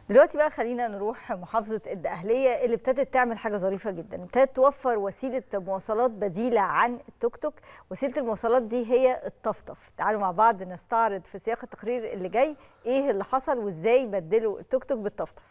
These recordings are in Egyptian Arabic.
دلوقتي بقى خلينا نروح محافظة الدقهلية اللي ابتدت تعمل حاجة ظريفة جدا ابتدت توفر وسيلة مواصلات بديلة عن التوك توك وسيلة المواصلات دي هي الطفطف تعالوا مع بعض نستعرض في سياق التقرير اللي جاي ايه اللي حصل وازاي بدلوا التوك توك بالطفطف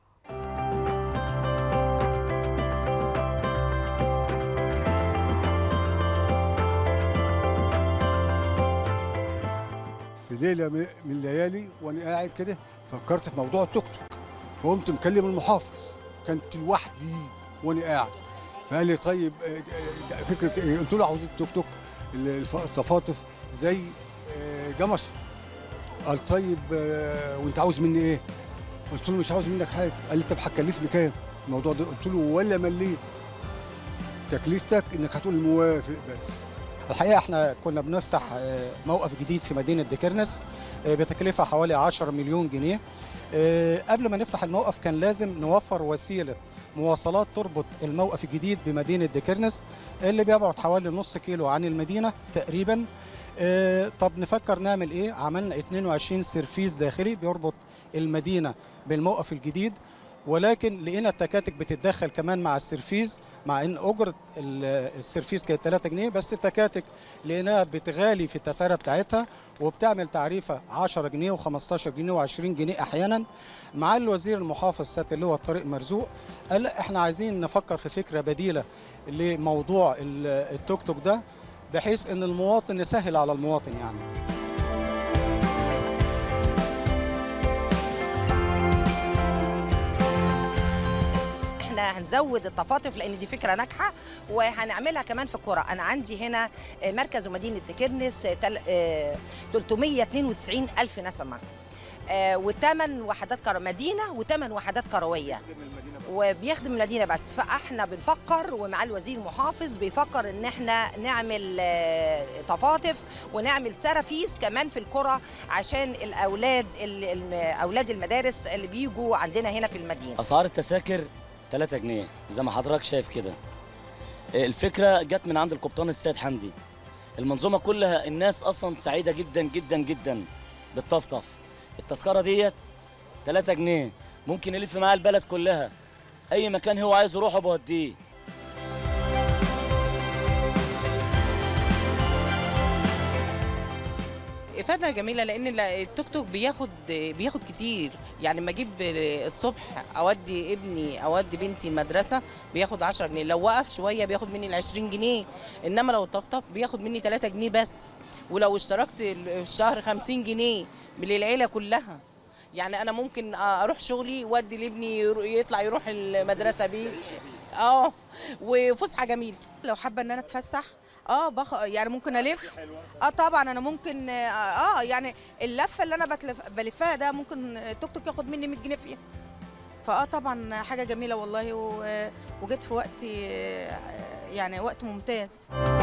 في ليله من من الليالي وانا قاعد كده فكرت في موضوع التوك توك فقمت مكلم المحافظ كنت لوحدي وانا قاعد فقال لي طيب آه، آه، فكره ايه قلت له عاوز التوك توك الف- التفاطف زي آه، جمصه قال طيب آه، وانت عاوز مني ايه قلت له مش عاوز منك حاجه قال لي طب هتكلفني كام الموضوع ده قلت له ولا مليت تكلفتك انك هتقول موافق بس الحقيقه احنا كنا بنفتح آه، موقف جديد في مدينه ديكرنس آه، بتكلفه حوالي 10 مليون جنيه آه، قبل ما نفتح الموقف كان لازم نوفر وسيله مواصلات تربط الموقف الجديد بمدينه ديكرنس اللي بيبعد حوالي نص كيلو عن المدينه تقريبا آه، طب نفكر نعمل ايه عملنا 22 سيرفيس داخلي بيربط المدينه بالموقف الجديد ولكن لقينا التكاتك بتتدخل كمان مع السيرفيز مع ان اجره ال- السيرفيز كانت 3 جنيه بس التكاتك لقيناها بتغالي في التسعيره بتاعتها وبتعمل تعريفه 10 جنيه و15 جنيه و20 جنيه احيانا مع الوزير المحافظ سياده اللواء طارق مرزوق قال لا احنا عايزين نفكر في فكره بديله لموضوع ال- التوك توك ده بحيث ان المواطن نسهل على المواطن يعني احنا هنزود التفاطف لان دي فكره ناجحه وهنعملها كمان في القرى انا عندي هنا آه، مركز ومدينه تكرنس آه، تل- آه، 392 الف نسمه آه، وثمان وحدات كر... مدينه وثمان وحدات كرويه وبيخدم المدينه بس فاحنا بنفكر ومع الوزير المحافظ بيفكر ان احنا نعمل آه، تفاطف ونعمل سرافيس كمان في القرى عشان الاولاد ال- الم- اولاد المدارس اللي بيجوا عندنا هنا في المدينه اسعار التذاكر 3 جنيه زي ما حضرتك شايف كده الفكره جت من عند القبطان السيد حمدي المنظومه كلها الناس اصلا سعيده جدا جدا جدا بالطفطف التذكره ديت 3 جنيه ممكن يلف معاه البلد كلها اي مكان هو عايز يروحه بوديه افاده جميله لان ال- التوك توك بياخد بياخد كتير يعني لما اجيب الصبح اودي ابني اودي بنتي المدرسه بياخد 10 جنيه لو وقف شويه بياخد مني ال 20 جنيه انما لو طفطف بياخد مني 3 جنيه بس ولو اشتركت ال- في الشهر 50 جنيه للعيله كلها يعني انا ممكن اروح شغلي وادي لابني يرو- يطلع يروح المدرسه بيه اه وفسحه جميله لو حابه ان انا اتفسح اه بخ... يعني ممكن الف اه طبعا انا ممكن اه آه، يعني اللفه اللي انا بتلف... بلفها ده ممكن التوك توك ياخد مني 100 جنيه فيها فاه طبعا حاجه جميله والله و... وجيت في وقت آه، يعني وقت ممتاز